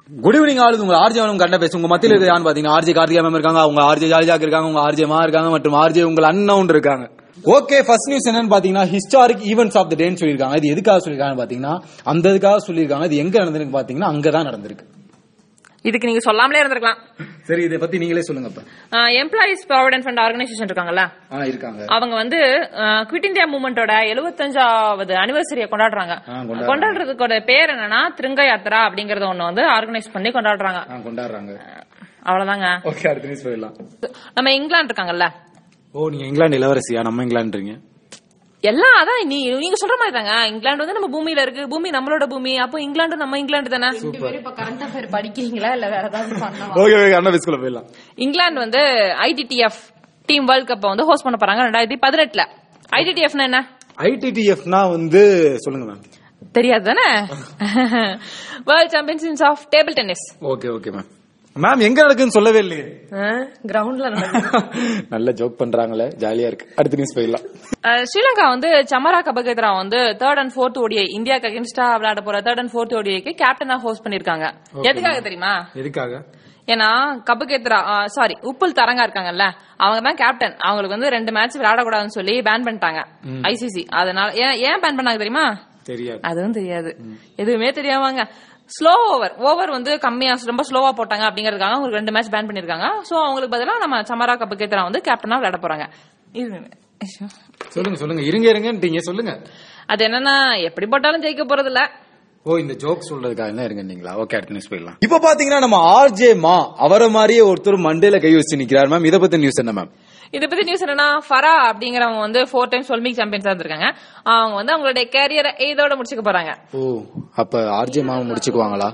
Good evening ஆளுது உங்க RJ உங்க கண்ட பேசு உங்க மத்தியில இருக்க யாருன்னு பாத்தீங்கன்னா ஆர்ஜே கார்த்திகா மேம் இருக்காங்க உங்க ஆர்ஜே ஜாலிஜாக் இருக்காங்க உங்க ஆர்ஜே மா இருக்காங்க மற்றும் ஆர்ஜே உங்கள் அண்ணன் இருக்காங்க ஓகே ஃபர்ஸ்ட் நியூஸ் என்னன்னு பாத்தீங்கன்னா ஹிஸ்டாரிக் ஈவெண்ட்ஸ் ஆஃப் த டேன்னு சொல்லியிருக்காங்க இது எதுக்காக சொல்லியிருக்காங்க பாத்தீங்கன்னா அந்த இதுக்காக சொல்லியிருக்காங்க இது எங்க நடந்திருக்கு பாத்தீங்கன்னா அங்கதான் நடந்திருக்கு இதுக்கு நீங்க சொல்லாமலே இருந்திருக்கலாம் சரி இதை பத்தி நீங்களே சொல்லுங்க இப்ப எம்ப்ளாயிஸ் ப்ராவிடன்ட் ஃபண்ட் ஆர்கனைசேஷன் இருக்காங்கல்ல ஆ இருக்காங்க அவங்க வந்து குவிட் இந்தியா மூவ்மெண்டோட எழுபத்தஞ்சாவது அனிவர்சரியை கொண்டாடுறாங்க ஆ, கொண்டாடுறாங்க. கொண்டாடுறதுக்கோட பேர் என்னன்னா திருங்க யாத்திரா அப்படிங்கறத ஒண்ணு வந்து ஆர்கனைஸ் பண்ணி கொண்டாடுறாங்க ஆ கொண்டாடுறாங்க அவ்வளவுதாங்க ஓகே அடுத்த நியூஸ் போயிடலாம் நம்ம இங்கிலாந்து இருக்காங்கல்ல ஓ நீங்க இங்கிலாந்து இளவரசியா நம்ம இங்கிலாந்துறீங்க எல்லாம் அதான் நீ நீங்க சொல்ற மாதிரி தாங்க இங்கிலாந்து வந்து நம்ம பூமியில இருக்கு பூமி நம்மளோட பூமி அப்போ இங்கிலாந்து நம்ம இங்கிலாந்து தானே ரெண்டு பேரும் இப்ப கரண்ட் அஃபேர் படிக்கிறீங்களா இல்ல வேற ஏதாவது பண்ணவா ஓகே ஓகே அண்ணா பிஸ்குள்ள போயிடலாம் இங்கிலாந்து வந்து ஐடிடிஎஃப் டீம் வேர்ல்ட் கப் வந்து ஹோஸ்ட் பண்ண போறாங்க ரெண்டாயிரத்தி பதினெட்டுல ஐடிடிஎஃப்னா என்ன ஐடிடிஎஃப்னா வந்து சொல்லுங்க மேம் தெரியாது தானே world championships of table tennis okay okay ma'am ma'am எங்க நடக்குன்னு சொல்லவே இல்லையே கிரவுண்ட்ல நல்ல ஜோக் பண்றாங்களே ஜாலியா இருக்கு அடுத்த நியூஸ் போயிடலாம் ஸ்ரீலங்கா வந்து சமரா கபகேத்ரா வந்து தேர்ட் அண்ட் ஃபோர்த் ஓடிஐ இந்தியாக்கு அகேன்ஸ்டா விளையாட போற தேர்ட் அண்ட் ஃபோர்த் ஓடிஐக்கு கேப்டனா ஹோஸ்ட் பண்ணிருக்காங்க எதுக்காக தெரியுமா எதுக்காக ஏன்னா கபகேத்ரா சாரி உப்புல் தரங்கா இருக்காங்கல்ல அவங்க தான் கேப்டன் அவங்களுக்கு வந்து ரெண்டு மேட்ச் விளையாடக்கூடாதுன்னு சொல்லி பேன் பண்ணிட்டாங்க ஐசிசி அதனால ஏன் ஏன் பேன் பண்ணாங்க தெரியுமா தெரியாது அதுவும் தெரியாது எதுவுமே தெரியாமங்க ஸ்லோ ஓவர் ஓவர் வந்து கம்மியா ரொம்ப ஸ்லோவா போட்டாங்க அப்படிங்கறதுக்காக அவங்களுக்கு ரெண்டு மேட்ச் பேன் பண்ணிருக்காங்க சோ அவங்களுக்கு பதிலா நம்ம சமரா கபகேத்ரா வந்து கேப்டனா விளையாட போறாங்க இது ஐயோ. சொல்லுங்க சொல்லுங்க இருங்க இருங்கன்றீங்க சொல்லுங்க அது என்னன்னா எப்படி போட்டாலும் ஜெயிக்க போறது இல்ல ஓ இந்த ஜோக் சொல்றதுக்காக தான் இருங்கன்னீங்களா ஓகே அடுத்த நியூஸ் போயிடலாம் இப்போ பாத்தீங்கன்னா நம்ம ஆர்ஜே மா அவரை மாதிரியே ஒருத்தர் மண்டையில கை வச்சு நிக்கிறார் மேம் இத பத்தி நியூஸ் என்ன மேம் இத பத்தி நியூஸ் என்னன்னா ஃபரா அப்படிங்கிறவங்க வந்து ஃபோர் டைம்ஸ் ஒலிம்பிக் சாம்பியன்ஸா இருந்திருக்காங்க அவங்க வந்து அவங்களுடைய கேரியரை இதோட முடிச்சுக்க போறாங்க ஓ அப்ப ஆர்ஜே மா முடிச்சுக்குவாங்களா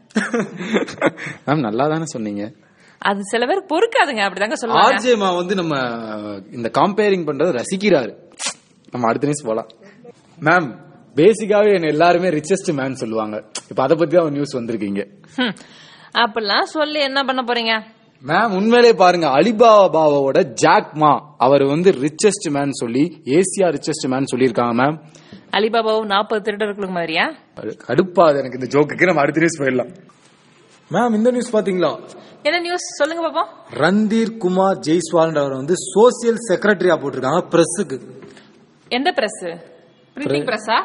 மேம் நல்லா தானே சொன்னீங்க அது சில பேர் பொறுக்காதுங்க அப்படிதாங்க சொல்லுவாங்க ஆர்ஜே மா வந்து நம்ம இந்த காம்பேரிங் பண்றத ரசிக்கிறாரு நம்ம அடுத்த நியூஸ் போலாம் மேம் பேசிக்காவே என்ன எல்லாருமே ரிச்சஸ்ட் மேன் சொல்லுவாங்க இப்ப அத பத்தி தான் நியூஸ் வந்திருக்கீங்க ஹம். அப்படிலாம் சொல்லி என்ன பண்ண போறீங்க மேம் உண்மையிலே பாருங்க அலிபாபாவோட ஜாக் மா அவர் வந்து ரிச்சஸ்ட் மேன் சொல்லி ஏசியா ரிச்சஸ்ட் மேன் சொல்லியிருக்காங்க மேம் அலிபாபாவும் நாற்பது திருடர்களுக்கு மாதிரியா கடுப்பாது எனக்கு இந்த ஜோக்குக்கு நம்ம அடுத்த நியூஸ் போயிடலாம் மேம் இந்த நியூஸ் பாத்தீங்களா என்ன நியூஸ் சொல்லுங்க பாப்போம் ரந்தீர் குமார் ஜெய்ஸ்வால்ன்றவர் வந்து சோசியல் செக்ரட்டரியா போட்டிருக்காங்க பிரஸுக்கு எந்த பிரஸ் பிரிண்டிங் பிரஸ்ஸா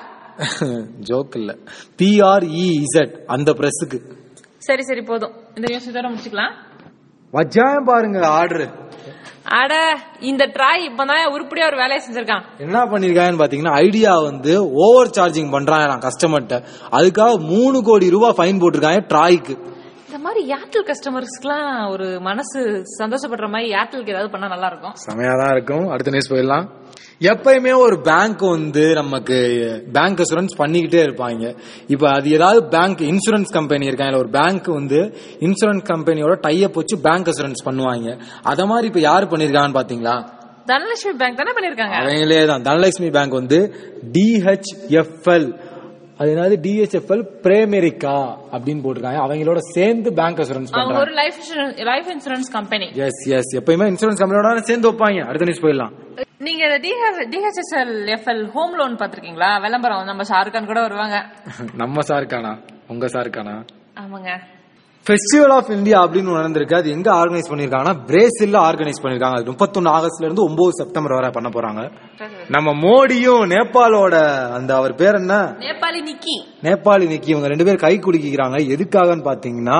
ஜோக் இல்ல பிஆர்இ இசட் அந்த பிரஸுக்கு சரி சரி போதும் இந்த நியூஸ் இதோட முடிச்சுக்கலாம் வச்சாயம் பாருங்க ஆர்டர் அட இந்த ட்ராய் இப்பதான் உருப்படியா ஒரு வேலையை செஞ்சிருக்கான் என்ன பண்ணிருக்காங்கன்னு பாத்தீங்கன்னா ஐடியா வந்து ஓவர் சார்ஜிங் பண்றாங்க கஸ்டமர்கிட்ட அதுக்காக மூணு கோடி ரூபாய் ஃபைன் போட்டிருக்காங்க ட்ராய்க்கு இந்த மாதிரி ஏர்டெல் கஸ்டமர்ஸ்க்குலாம் ஒரு மனசு சந்தோஷப்படுற மாதிரி ஏர்டெலுக்கு ஏதாவது பண்ணா நல்லா இருக்கும் செமையா தான் இருக்கும் அடுத்த நியூஸ் போயிடலாம் எப்பயுமே ஒரு பேங்க் வந்து நமக்கு பேங்க் அசூரன்ஸ் பண்ணிக்கிட்டே இருப்பாங்க இப்ப அது ஏதாவது பேங்க் இன்சூரன்ஸ் கம்பெனி இருக்காங்க ஒரு பேங்க் வந்து இன்சூரன்ஸ் கம்பெனியோட டைப் வச்சு பேங்க் அசூரன்ஸ் பண்ணுவாங்க அத மாதிரி இப்ப யாரு பண்ணிருக்காங்கன்னு பாத்தீங்களா தனலட்சுமி பேங்க் தானே பண்ணிருக்காங்க அவங்களே தான் தனலட்சுமி பேங்க் வந்து டிஹெச்எஃப்எல் அது என்னது டிஹெச்எஃப்எல் பிரேமெரிக்கா அப்படின்னு போட்டிருக்காங்க அவங்களோட சேர்ந்து பேங்க் அசூரன்ஸ் அவங்க பண்றாங்க ஒரு life life insurance company yes yes எப்பயுமே இன்சூரன்ஸ் கம்பெனியோட சேர்ந்து வைப்பாங்க அடுத்த நியூஸ் போயிடலாம் நீங்க டிஹெச்எஸ்எல் எஃப்எல் ஹோம் லோன் பாத்திருக்கீங்களா விளம்பரம் நம்ம ஷாருக்கான் கூட வருவாங்க நம்ம சாருக்கானா உங்க சாருக்கானா ஆமாங்க ஃபெஸ்டிவல் ஆஃப் இந்தியா அப்படின்னு நடந்திருக்கு அது எங்க ஆர்கனைஸ் பண்ணிருக்காங்கன்னா பிரேசில்ல ஆர்கனைஸ் பண்ணிருக்காங்க அது முப்பத்தொன்னு ஆகஸ்ட்ல இருந்து ஒன்பது செப்டம்பர் வரை பண்ண போறாங்க நம்ம மோடியும் நேபாளோட அந்த அவர் பேர் என்ன நேபாளி நிக்கி நேபாளி நிக்கி இவங்க ரெண்டு பேரும் கை குலுக்கிக்கிறாங்க எதுக்காகன்னு பாத்தீங்கன்னா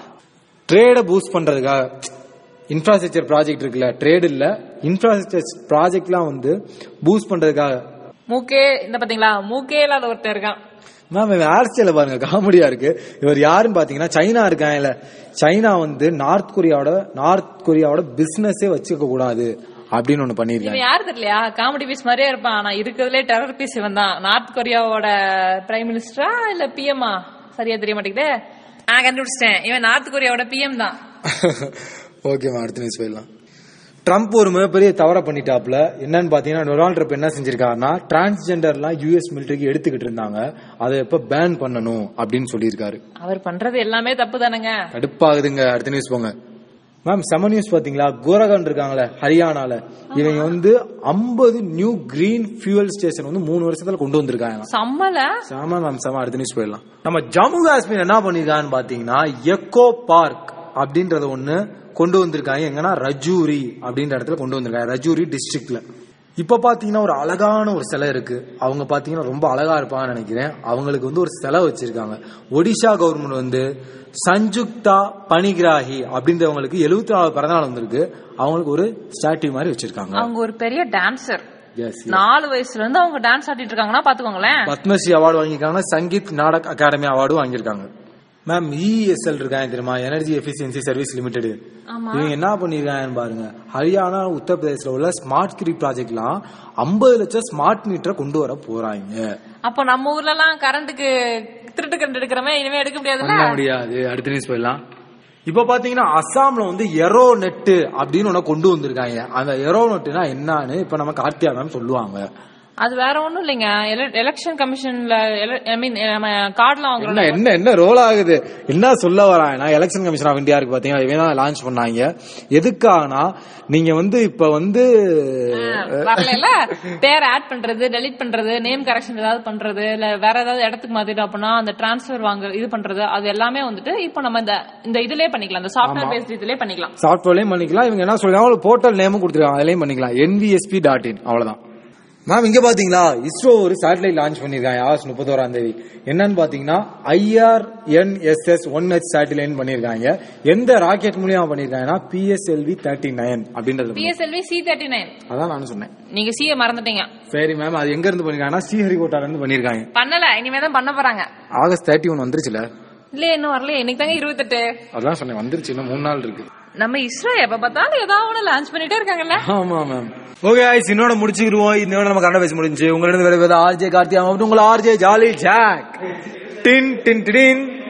ட்ரேட பூஸ்ட் பண்றதுக்காக இன்ஃப்ராஸ்ட்ரக்சர் ப்ராஜெக்ட் இருக்குல்ல ட்ரேட் இல்ல இன்ஃப்ராஸ்ட்ரக்சர் ப்ராஜெக்ட்லாம் வந்து பூஸ்ட் பண்றதுக்காக மூக்கே இந்த பாத்தீங்களா மூக்கே இல்லாத ஒருத்தன் இருக்கான் மேம் இவன் ஹேர் ஸ்டைல பாருங்க காமெடியா இருக்கு இவர் யாருன்னு பாத்தீங்கன்னா சைனா இருக்காங்கல்ல சைனா வந்து நார்த் கொரியாவோட நார்த் கொரியாவோட பிசினஸே வச்சுக்க கூடாது அப்படின்னு ஒண்ணு பண்ணிருக்காங்க இவன் யாரு தெரியலையா காமெடி பீஸ் மாதிரியே இருப்பான் ஆனா இருக்கிறதுலே டெரர் பீஸ் இவன் தான் நார்த் கொரியாவோட பிரைம் மினிஸ்டரா இல்ல பிஎம்ஆ சரியா தெரிய மாட்டேங்குதே நான் கண்டுபிடிச்சிட்டேன் இவன் நார்த் கொரியாவோட பிஎம் தான் ஓகேமா அடுத்த நியூஸ் போயிடலாம் ட்ரம்ப் ஒரு மிகப்பெரிய தவற பண்ணிட்டாப்ல என்னன்னு பாத்தீங்கன்னா டொனால்ட் ட்ரம்ப் என்ன செஞ்சிருக்காருன்னா டிரான்ஸ்ஜெண்டர்லாம் யூஎஸ் மிலிட்டரிக்கு எடுத்துக்கிட்டு இருந்தாங்க அதை எப்ப பேன் பண்ணணும் அப்படின்னு சொல்லியிருக்காரு அவர் பண்றது எல்லாமே தப்பு தானேங்க கடுப்பாகுதுங்க அடுத்த நியூஸ் போங்க மேம் செம நியூஸ் பாத்தீங்களா கோரகன் இருக்காங்களே ஹரியானால இவங்க வந்து 50 நியூ கிரீன் ஃபியூவல் ஸ்டேஷன் வந்து மூணு வருஷத்துல கொண்டு வந்திருக்காங்க செம்மல செம மேம் செம அடுத்த நியூஸ் போயிடலாம் நம்ம ஜம்மு காஷ்மீர் என்ன பண்ணிருக்காங்கன்னு பாத்தீங்கன்னா எக்கோ பார்க் அப்படின்றத ஒண்ணு கொண்டு வந்திருக்காங்க எங்கன்னா ரஜூரி அப்படின்ற இடத்துல கொண்டு வந்திருக்காங்க ரஜூரி டிஸ்ட்ரிக்ட்ல இப்ப பாத்தீங்கன்னா ஒரு அழகான ஒரு சிலை இருக்கு அவங்க பாத்தீங்கன்னா ரொம்ப அழகா இருப்பாங்கன்னு நினைக்கிறேன் அவங்களுக்கு வந்து ஒரு சிலை வச்சிருக்காங்க ஒடிஷா கவர்மெண்ட் வந்து சஞ்சுக்தா பனிகிராஹி அப்படின்றவங்களுக்கு எழுபத்தி நாலு பிறந்தநாள் வந்திருக்கு அவங்களுக்கு ஒரு ஸ்டாட்யூ மாதிரி வச்சிருக்காங்க அவங்க ஒரு பெரிய டான்சர் எஸ் நாலு வயசுல இருந்து அவங்க டான்ஸ் ஆடிட்டு இருக்காங்கன்னா பாத்துக்கோங்களேன் பத்மஸ்ரீ அவார்டு வாங்கியிருக்காங்க சங்கீத் நாடக் அகாடமி அவார்டும் வாங்கியிருக்காங்க மேம் இஎஸ்எல் இருக்காங்க தெரியுமா எனர்ஜி எஃபிஷியன்சி சர்வீஸ் லிமிடெட் இவங்க என்ன பண்ணிருக்காங்கன்னு பாருங்க ஹரியானா உத்தரப்பிரதேசல உள்ள ஸ்மார்ட் கிரி ப்ராஜெக்ட்லாம் ஐம்பது லட்சம் ஸ்மார்ட் மீட்டரை கொண்டு வர போறாங்க அப்போ நம்ம ஊர்ல எல்லாம் கரண்ட்டுக்கு திருட்டு கரண்ட் எடுக்கிறமே இனிமே எடுக்க முடியாதுல்ல பண்ண முடியாது அடுத்த நியூஸ் போயிடலாம் இப்ப பாத்தீங்கன்னா அஸ்ஸாம்ல வந்து எரோ நெட்டு அப்படின்னு ஒண்ணு கொண்டு வந்திருக்காங்க அந்த எரோ நெட்டுனா என்னன்னு இப்ப நம்ம கார்த்தியா மேம் சொல்லுவாங்க அது வேற ஒண்ணும் இல்லைங்க எலெக்ஷன் கமிஷன்ல ஐ மீன் நம்ம கார்டுல வாங்குறோம் என்ன என்ன என்ன ரோல் ஆகுது என்ன சொல்ல வராங்கன்னா எலெக்ஷன் கமிஷன் ஆஃப் இந்தியா இருக்கு பாத்தீங்கன்னா இவன் தான் லான்ச் பண்ணாங்க எதுக்காகனா நீங்க வந்து இப்ப வந்து வரல பேர் ஆட் பண்றது டெலிட் பண்றது நேம் கரெக்ஷன் ஏதாவது பண்றது இல்ல வேற ஏதாவது இடத்துக்கு மாத்திட்டோம் அப்படின்னா அந்த டிரான்ஸ்ஃபர் வாங்க இது பண்றது அது எல்லாமே வந்துட்டு இப்போ நம்ம இந்த இந்த இதுலயே பண்ணிக்கலாம் இந்த சாஃப்ட்வேர் பேஸ்ட் இதுலயே பண்ணிக்கலாம் சாஃப்ட்வேர்லயும் பண்ணிக்கலாம் இவங்க என்ன சொல்றாங்க போர்ட்டல் நேமும் கொடுத்துருக்காங்க அதுலயும் பண்ணிக்கலாம் என்பிஎஸ்பி டாட் இன் அவ்வளவுதான் மேம் இங்க பாத்தீங்களா இஸ்ரோ ஒரு சேட்டலைட் லான்ச் பண்ணிருக்காங்க ஆகஸ்ட் முப்பத்தோராம் தேதி என்னன்னு பாத்தீங்கன்னா ஐஆர்என்எஸ்எஸ் ஒன் ஹெச் சேட்டலைட் பண்ணிருக்காங்க எந்த ராக்கெட் மூலியமா பண்ணிருக்காங்கன்னா பிஎஸ்எல்வி தேர்ட்டி நைன் அப்படின்றது பிஎஸ்எல்வி சி தேர்ட்டி நைன் அதான் நானும் சொன்னேன் நீங்க சிய மறந்துட்டீங்க சரி மேம் அது எங்க இருந்து பண்ணிருக்காங்கன்னா ஸ்ரீஹரிகோட்டால இருந்து பண்ணிருக்காங்க பண்ணல இனிமே தான் பண்ண போறாங்க ஆகஸ்ட் தேர்ட்டி ஒன் வந்துருச்சுல இல்லையே இன்னும் வரல இன்னைக்கு தாங்க இருபத்தெட்டு அதான் சொன்னேன் வந்துருச்சு இன்னும் மூணு நாள் இருக்கு நம்ம இஸ்ரோ எப்ப பார்த்தாலும் ஏதாவது ஒண்ணு லான்ச் பண்ணிட்டே இருக்காங்கல்ல ஆமா மேம் ஓகே ஆயிஸ் இன்னோட முடிச்சுக்கிருவோம் இதோட நம்ம கண்ண பேச முடிஞ்சு உங்களிடம் வேற வேற ஆர்ஜே கார்த்தியா மட்டும் உங்களை ஆர்ஜே ஜாலி ஜாக் டின் டின் டின்